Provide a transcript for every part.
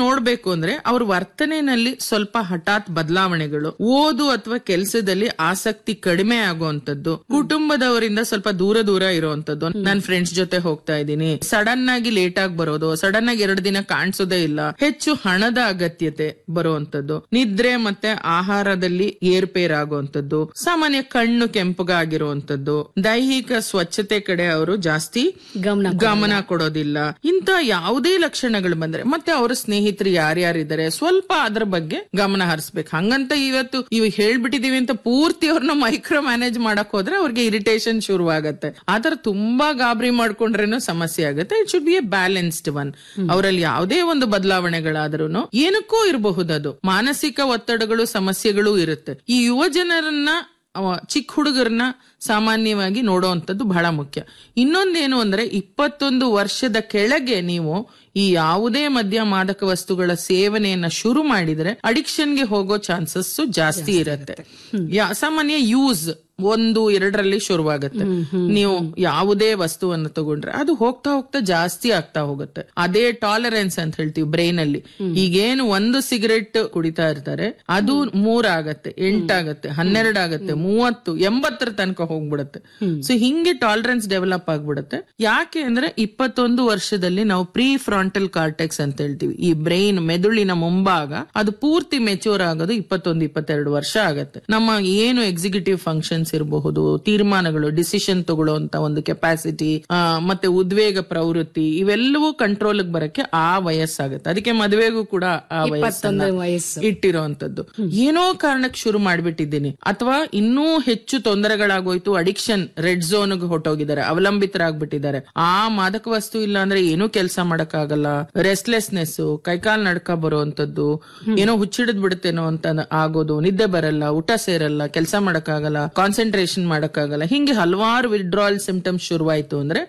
ನೋಡ್ಬೇಕು ಅಂದ್ರೆ ಅವ್ರ ವರ್ತನೆನಲ್ಲಿ ಸ್ವಲ್ಪ ಹಠಾತ್ ಬದಲಾವಣೆಗಳು ಓದು ಅಥವಾ ಕೆಲಸದಲ್ಲಿ ಆಸಕ್ತಿ ಕಡಿಮೆ ಆಗುವಂತದ್ದು ಕುಟುಂಬದವರಿಂದ ಸ್ವಲ್ಪ ದೂರ ದೂರ ಇರುವಂತದ್ದು ನನ್ ಫ್ರೆಂಡ್ಸ್ ಜೊತೆ ಹೋಗ್ತಾ ಇದ್ದೀನಿ ಸಡನ್ ಆಗಿ ಲೇಟ್ ಆಗಿ ಬರೋದು ಸಡನ್ ಆಗಿ ಎರಡು ದಿನ ಕಾಣಿಸೋದೇ ಇಲ್ಲ ಹೆಚ್ಚು ಹಣದ ಅಗತ್ಯತೆ ಬರುವಂತದ್ದು ನಿದ್ರೆ ಮತ್ತೆ ಆಹಾರದಲ್ಲಿ ಏರ್ಪೇರ್ ಆಗುವಂತದ್ದು ಸಾಮಾನ್ಯ ಕಣ್ಣು ಕೆಂಪಗಾಗಿರುವಂತದ್ದು ದೈಹಿಕ ಸ್ವಚ್ಛತೆ ಕಡೆ ಅವರು ಜಾಸ್ತಿ ಗಮನ ಗಮನ ಕೊಡೋದಿಲ್ಲ ಇಂತ ಯಾವುದೇ ಲಕ್ಷಣಗಳು ಬಂದ್ರೆ ಮತ್ತೆ ಅವರ ಸ್ನೇಹಿತರು ಯಾರ್ಯಾರಿದ್ದಾರೆ ಸ್ವಲ್ಪ ಅದ್ರ ಬಗ್ಗೆ ಗಮನ ಹರಿಸ್ಬೇಕು ಹಂಗಂತ ಇವತ್ತು ಇವ್ ಹೇಳ್ಬಿಟ್ಟಿದೀವಿ ಅಂತ ಪೂರ್ತಿ ಅವ್ರನ್ನ ಮೈಕ್ರೋ ಮ್ಯಾನೇಜ್ ಮಾಡಕ್ ಹೋದ್ರೆ ಅವ್ರಿಗೆ ಇರಿಟೇಷನ್ ಶುರುವಾಗತ್ತೆ ಆತರ ತುಂಬಾ ಗಾಬರಿ ಮಾಡ್ಕೊಂಡ್ರೇನು ಸಮಸ್ಯೆ ಆಗುತ್ತೆ it should be a balanced one ಅವರಲ್ಲಿ ಯಾವುದೇ ಒಂದು ಬದಲಾವಣೆಗಳಾದ್ರೂ ಏನಕ್ಕೂ ಇರಬಹುದದು ಮಾನಸಿಕ ಒತ್ತಡಗಳು ಸಮಸ್ಯೆಗಳು ಇರುತ್ತೆ ಈ ಯುವ ಜನರನ್ನ ಅವ ಚಿಕ್ಕ ಹುಡುಗರನ್ನ ಸಾಮಾನ್ಯವಾಗಿ ನೋಡುವಂಥದ್ದು ಬಹಳ ಮುಖ್ಯ ಇನ್ನೊಂದೇನು ಅಂದ್ರೆ ಇಪ್ಪತ್ತೊಂದು ವರ್ಷದ ಕೆಳಗೆ ನೀವು ಈ ಯಾವುದೇ ಮದ್ಯ ಮಾದಕ ವಸ್ತುಗಳ ಸೇವನೆಯನ್ನ ಶುರು ಮಾಡಿದ್ರೆ ಅಡಿಕ್ಷನ್ಗೆ ಹೋಗೋ ಚಾನ್ಸಸ್ ಜಾಸ್ತಿ ಇರುತ್ತೆ ಯಾ- ಸಾಮಾನ್ಯ ಯೂಸ್ ಒಂದು ಎರಡರಲ್ಲಿ ಶುರುವಾಗುತ್ತೆ ನೀವು ಯಾವುದೇ ವಸ್ತುವನ್ನು ತಗೊಂಡ್ರೆ ಅದು ಹೋಗ್ತಾ ಹೋಗ್ತಾ ಜಾಸ್ತಿ ಆಗ್ತಾ ಹೋಗುತ್ತೆ ಅದೇ ಟಾಲರೆನ್ಸ್ ಅಂತ ಹೇಳ್ತೀವಿ ಬ್ರೈನ್ ಅಲ್ಲಿ ಈಗೇನು ಒಂದು ಸಿಗರೆಟ್ ಕುಡಿತಾ ಇರ್ತಾರೆ ಅದು ಮೂರಾಗತ್ತೆ ಎಂಟಾಗತ್ತೆ ಹನ್ನೆರಡಾಗತ್ತೆ ಮೂವತ್ತು ಎಂಬತ್ತರ ತನಕ ಹೋಗ್ಬಿಡುತ್ತೆ ಸೊ ಹಿಂಗೆ ಟಾಲರೆನ್ಸ್ ಡೆವಲಪ್ ಆಗ್ಬಿಡುತ್ತೆ ಯಾಕೆ ಅಂದ್ರೆ ಇಪ್ಪತ್ತೊಂದು ವರ್ಷದಲ್ಲಿ ನಾವು ಪ್ರೀ ಫ್ರಾಂಟಲ್ ಕಾರ್ಟೆಕ್ಸ್ ಅಂತ ಹೇಳ್ತೀವಿ ಈ ಬ್ರೈನ್ ಮೆದುಳಿನ ಮುಂಭಾಗ ಅದು ಪೂರ್ತಿ ಮೆಚೂರ್ ಆಗೋದು ಇಪ್ಪತ್ತೊಂದು ಇಪ್ಪತ್ತೆರಡು ವರ್ಷ ಆಗತ್ತೆ ನಮ್ಮ ಏನು ಎಕ್ಸಿಕ್ಯೂಟಿವ್ ಫಂಕ್ಷನ್ಸ್ ಇರಬಹುದು ತೀರ್ಮಾನಗಳು ಡಿಸಿಷನ್ ತಗೊಳ್ಳುವಂತ ಒಂದು ಕೆಪಾಸಿಟಿ ಮತ್ತೆ ಉದ್ವೇಗ ಪ್ರವೃತ್ತಿ ಇವೆಲ್ಲವೂ ಕಂಟ್ರೋಲ್ ಬರಕ್ಕೆ ಆ ವಯಸ್ಸಾಗತ್ತೆ ಅದಕ್ಕೆ ಮದುವೆಗೂ ಕೂಡ ಆ ವಯಸ್ಸನ್ನ ವಯಸ್ಸು ಇಟ್ಟಿರೋಂಥದ್ದು ಏನೋ ಕಾರಣಕ್ಕೆ ಶುರು ಮಾಡ್ಬಿಟ್ಟಿದ್ದೀನಿ ಅಥವಾ ಇನ್ನೂ ಹೆಚ್ಚು ತೊಂದರೆಗಳಾಗೋಯ್ತು ಅಡಿಕ್ಷನ್ ರೆಡ್ ಝೋನ್ ಹೊಟ್ಟೋಗಿದ್ದಾರೆ ಅವಲಂಬಿತರಾಗ್ಬಿಟ್ಟಿದ್ದಾರೆ ಆ ಮಾದಕ ವಸ್ತು ಇಲ್ಲ ಅಂದ್ರೆ ಏನೂ ಕೆಲಸ ಮಾಡಕ್ಕಾಗಲ್ಲ ರೆಸ್ಟ್ಲೆಸ್ನೆಸ್ ಕೈಕಾಲ್ ನಡ್ಕ ಬರುವಂತದ್ದು ಏನೋ ಹುಚ್ಚಿಡಿದ್ ಬಿಡುತ್ತೇನೋ ಅಂತ ಆಗೋದು ನಿದ್ದೆ ಬರಲ್ಲ ಊಟ ಸೇರಲ್ಲ ಕೆಲಸ ಮಾಡಕ್ಕಾಗಲ್ಲ ಕಾನ್ಸಂಟ್ರೇಷನ್ ಮಾಡಕ್ಕಾಗಲ್ಲ ಹಿಂಗೆ ಹಲವಾರು ವಿಡ್ರಾಲ್ ಸಿಂಪ್ಟಮ್ಸ್ ಶುರುವಾಯ್ತು ಅಂದ್ರೆ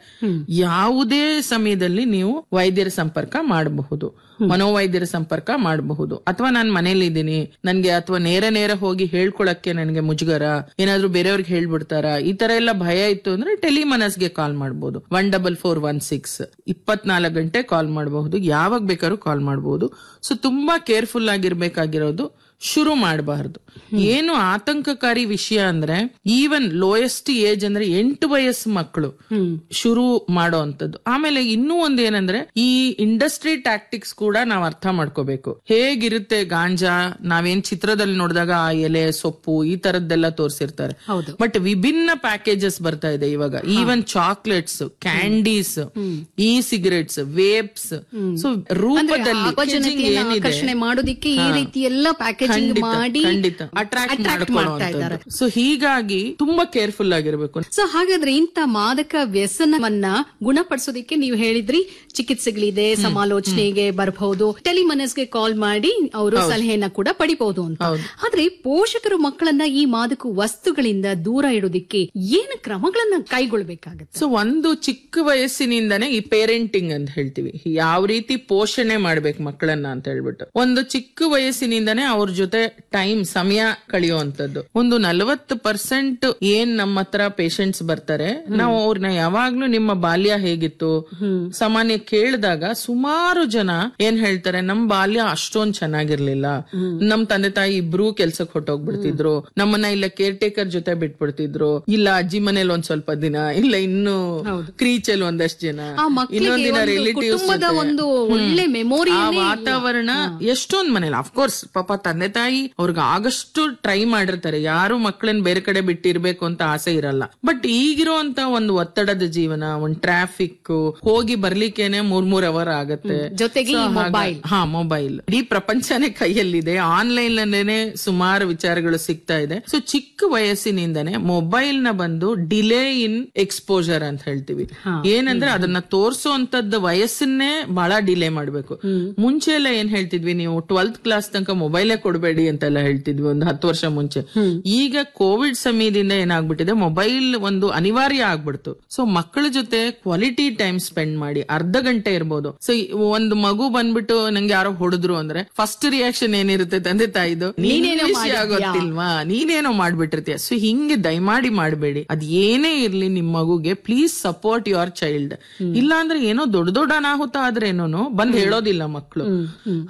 ಯಾವುದೇ ಸಮಯದಲ್ಲಿ ನೀವು ವೈದ್ಯರ ಸಂಪರ್ಕ ಮಾಡಬಹುದು ಮನೋವೈದ್ಯರ ಸಂಪರ್ಕ ಮಾಡಬಹುದು ಅಥವಾ ನಾನು ಮನೇಲಿ ಇದ್ದೀನಿ ನನ್ಗೆ ಅಥವಾ ನೇರ ನೇರ ಹೋಗಿ ಹೇಳ್ಕೊಳಕ್ಕೆ ನನಗೆ ಮುಜುಗರ ಏನಾದ್ರೂ ಬೇರೆಯವ್ರಿಗೆ ಹೇಳ್ಬಿಡ್ತಾರ ಈ ತರ ಎಲ್ಲ ಭಯ ಇತ್ತು ಅಂದ್ರೆ ಟೆಲಿಮನಸ್ಗೆ ಕಾಲ್ ಮಾಡಬಹುದು one double four one six ಇಪ್ಪತ್ನಾಲ್ಕು ಗಂಟೆ ಕಾಲ್ ಮಾಡಬಹುದು ಯಾವಾಗ ಬೇಕಾದ್ರೂ ಕಾಲ್ ಮಾಡಬಹುದು ಸೊ ತುಂಬಾ ಕೇರ್ಫುಲ್ ಆಗಿರ್ಬೇಕಾಗಿರೋದು ಶುರು ಮಾಡಬಾರದು ಏನು ಆತಂಕಕಾರಿ ವಿಷಯ ಅಂದ್ರೆ ಈವನ್ ಲೋಯೆಸ್ಟ್ ಏಜ್ ಅಂದ್ರೆ ಎಂಟು ವಯಸ್ಸು ಮಕ್ಕಳು ಶುರು ಮಾಡೋ ಅಂತದ್ದು ಆಮೇಲೆ ಇನ್ನೂ ಒಂದ್ ಏನಂದ್ರೆ ಈ ಇಂಡಸ್ಟ್ರಿ ಟ್ಯಾಕ್ಟಿಕ್ಸ್ ಕೂಡ ನಾವ್ ಅರ್ಥ ಮಾಡ್ಕೋಬೇಕು ಹೇಗಿರುತ್ತೆ ಗಾಂಜಾ ನಾವೇನ್ ಚಿತ್ರದಲ್ಲಿ ನೋಡಿದಾಗ ಆ ಎಲೆ ಸೊಪ್ಪು ಈ ತರದ್ದೆಲ್ಲ ತೋರಿಸಿರ್ತಾರೆ ಹೌದು. ಬಟ್ ವಿಭಿನ್ನ ಪ್ಯಾಕೇಜಸ್ ಬರ್ತಾ ಇದೆ ಇವಾಗ ಈವನ್ ಚಾಕ್ಲೇಟ್ಸ್ ಕ್ಯಾಂಡೀಸ್ ಈ ಸಿಗರೆಟ್ಸ್ ವೇಪ್ಸ್ ಸೊ ರೂಪದಲ್ಲಿ ಯುವ packaging ಜನತೆಯನ್ನ ಏನಿದೆ ಆಕರ್ಷಣೆ ಮಾಡೋದಿಕ್ಕೆ ಈ ರೀತಿ ಎಲ್ಲ ಪ್ಯಾಕೇಜಿಂಗ್ ಖಂಡಿತ, ಮಾಡಿ ಖಂಡಿತ ಅಟ್ರಾಕ್ಟ್ attract ಮಾಡ್ತಾ ಇದ್ದಾರೆ ಸೊ ಹೀಗಾಗಿ ತುಂಬಾ ಕೇರ್ಫುಲ್ ಆಗಿರ್ಬೇಕು ಸೊ ಹಾಗಾದ್ರೆ ಇಂತ ಮಾದಕ ವ್ಯಸನವನ್ನ ಗುಣಪಡಿಸೋದಕ್ಕೆ ನೀವು ಹೇಳಿದ್ರಿ ಚಿಕಿತ್ಸೆಗಳಿದೆ ಸಮಾಲೋಚನೆಗೆ ಬರಬಹುದು ಟೆಲಿಮನಸ್ಗೆ ಕಾಲ್ ಮಾಡಿ ಅವರು ಸಲಹೆಯನ್ನ ಕೂಡ ಪಡಿಬಹುದು ಅಂತ ಆದ್ರೆ ಪೋಷಕರು ಮಕ್ಕಳನ್ನ ಈ ಮಾದಕ ವಸ್ತುಗಳಿಂದ ದೂರ ಇಡೋದಿಕ್ಕೆ ಏನು ಕ್ರಮಗಳನ್ನ ಕೈಗೊಳ್ಬೇಕಾಗತ್ತೆ ಸೊ ಒಂದು ಚಿಕ್ಕ ವಯಸ್ಸಿನಿಂದನೇ ಈ ಪೇರೆಂಟಿಂಗ್ ಅಂತ ಹೇಳ್ತೀವಿ ಯಾವ ರೀತಿ ಪೋಷಣೆ ಮಾಡ್ಬೇಕು ಮಕ್ಕಳನ್ನ ಅಂತ ಹೇಳ್ಬಿಟ್ಟು ಒಂದು ಚಿಕ್ಕ ವಯಸ್ಸಿನಿಂದನೇ ಅವ್ರ ಜೊತೆ ಟೈಮ್ ಸಮಯ ಕಳೆಯುವಂತದ್ದು ಒಂದು ನಲವತ್ತು ಪರ್ಸೆಂಟ್ ಏನ್ ನಮ್ಮ ಹತ್ರ ಪೇಷಂಟ್ಸ್ ಬರ್ತಾರೆ ನಾವು ಅವ್ರನ್ನ ಯಾವಾಗ್ಲೂ ನಿಮ್ಮ ಬಾಲ್ಯ ಹೇಗಿತ್ತು ಸಾಮಾನ್ಯ ಕೇಳಿದಾಗ ಸುಮಾರು ಜನ ಏನ್ ಹೇಳ್ತಾರೆ ನಮ್ ಬಾಲ್ಯ ಅಷ್ಟೊಂದ್ ಚೆನ್ನಾಗಿರ್ಲಿಲ್ಲ ನಮ್ ತಂದೆ ತಾಯಿ ಇಬ್ರು ಕೆಲ್ಸಕ್ ಹೊಟ್ಟೋಗ್ಬಿಡ್ತಿದ್ರು ನಮ್ಮನ್ನ ಇಲ್ಲ ಕೇರ್ ಟೇಕರ್ ಜೊತೆ ಬಿಟ್ಬಿಡ್ತಿದ್ರು ಇಲ್ಲ ಅಜ್ಜಿ ಮನೇಲಿ ಒಂದ್ ಸ್ವಲ್ಪ ದಿನ ಇಲ್ಲ ಇನ್ನು ಕ್ರೀಚಲ್ ಒಂದಷ್ಟು ಜನ ಆ ಮಕ್ಕಳಿಗೆ ಇನ್ನೊಂದ್ ದಿನ ಒಂದು ರಿಲೇಟಿವ್ಸ್ ಕುಟುಂಬದ ಒಂದು ಒಳ್ಳೆ ಮೆಮೊರಿ ಆ ವಾತಾವರಣ ಎಷ್ಟೊಂದ್ ಮನೇಲಿ ಅಫ್ಕೋರ್ಸ್ ಪಾಪ ತಂದೆ ತಾಯಿ ಅವ್ರಿಗೆ ಆಗಷ್ಟು ಟ್ರೈ ಮಾಡಿರ್ತಾರೆ ಯಾರು ಮಕ್ಕಳನ್ನ ಬೇರೆ ಕಡೆ ಬಿಟ್ಟಿರ್ಬೇಕು ಅಂತ ಆಸೆ ಇರಲ್ಲ ಬಟ್ ಈಗಿರುವಂತ ಒಂದು ಒತ್ತಡದ ಜೀವನ ಒಂದ್ ಟ್ರಾಫಿಕ್ ಹೋಗಿ ಬರ್ಲಿಕ್ಕೇನೆ ಮೂರ್ ಮೂರ್ ಅವರ್ ಆಗತ್ತೆ ಜೊತೆಗೆ ಈ So, ಹಾಗ- ಮೊಬೈಲ್ ಹಾ ಮೊಬೈಲ್ ಇಡೀ ಪ್ರಪಂಚನೇ ಕೈಯಲ್ಲಿದೆ ಆನ್ಲೈನ್ ನಲ್ಲೇನೆ ಸುಮಾರು ವಿಚಾರಗಳು ಸಿಗ್ತಾ ಇದೆ ಸೊ ಚಿಕ್ಕ ವಯಸ್ಸಿನಿಂದನೇ ಮೊಬೈಲ್ ನ ಬಂದು ಡಿಲೇ ಇನ್ ಎಕ್ಸ್ಪೋಜರ್ ಅಂತ ಹೇಳ್ತೀವಿ ಏನಂದ್ರೆ ಅದನ್ನ ತೋರ್ಸೋಂತದ್ದು ವಯಸ್ಸನ್ನೇ ಬಹಳ ಡಿಲೇ ಮಾಡ್ಬೇಕು ಮುಂಚೆ ಎಲ್ಲ ಏನ್ ಹೇಳ್ತಿದ್ವಿ ನೀವು ಟ್ವೆಲ್ತ್ ಕ್ಲಾಸ್ ತನಕ ಮೊಬೈಲೇ ಕೊಡಬೇಡಿ ಅಂತೆಲ್ಲ ಹೇಳ್ತಿದ್ವಿ ಒಂದು ಹತ್ತು ವರ್ಷ ಮುಂಚೆ ಈಗ ಕೋವಿಡ್ ಸಮಯದಿಂದ ಏನಾಗ್ಬಿಟ್ಟಿದೆ ಮೊಬೈಲ್ ಒಂದು ಅನಿವಾರ್ಯ ಆಗ್ಬಿಡ್ತು ಸೊ ಮಕ್ಕಳ ಜೊತೆ ಕ್ವಾಲಿಟಿ ಟೈಮ್ ಸ್ಪೆಂಡ್ ಮಾಡಿ ಅರ್ಧ ಗಂಟೆ ಇರ್ಬೋದು ಸೊ ಒಂದು ಮಗು ಬಂದ್ಬಿಟ್ಟು ನಂಗೆ ಯಾರೋ ಹೊಡೆದ್ರು ಅಂದ್ರೆ ಫಸ್ಟ್ ರಿಯಾಕ್ಷನ್ ಏನಿರುತ್ತೆ ತಂದೆ ತಾಯಿದು ನೀನೇನೋ ಗೊತ್ತಿಲ್ವಾ ನೀನೇನೋ ಮಾಡ್ಬಿಟ್ಟಿರ್ತೀಯ ಸೊ ಹಿಂಗೆ ದಯಮಾಡಿ ಮಾಡಬೇಡಿ ಅದ್ ಏನೇ ಇರ್ಲಿ ನಿಮ್ ಮಗುಗೆ ಪ್ಲೀಸ್ ಸಪೋರ್ಟ್ ಯುವರ್ ಚೈಲ್ಡ್ ಇಲ್ಲ ಅಂದ್ರೆ ಏನೋ ದೊಡ್ಡ ದೊಡ್ಡ ಅನಾಹುತ ಆದ್ರೇನು ಬಂದ್ ಹೇಳೋದಿಲ್ಲ ಮಕ್ಕಳು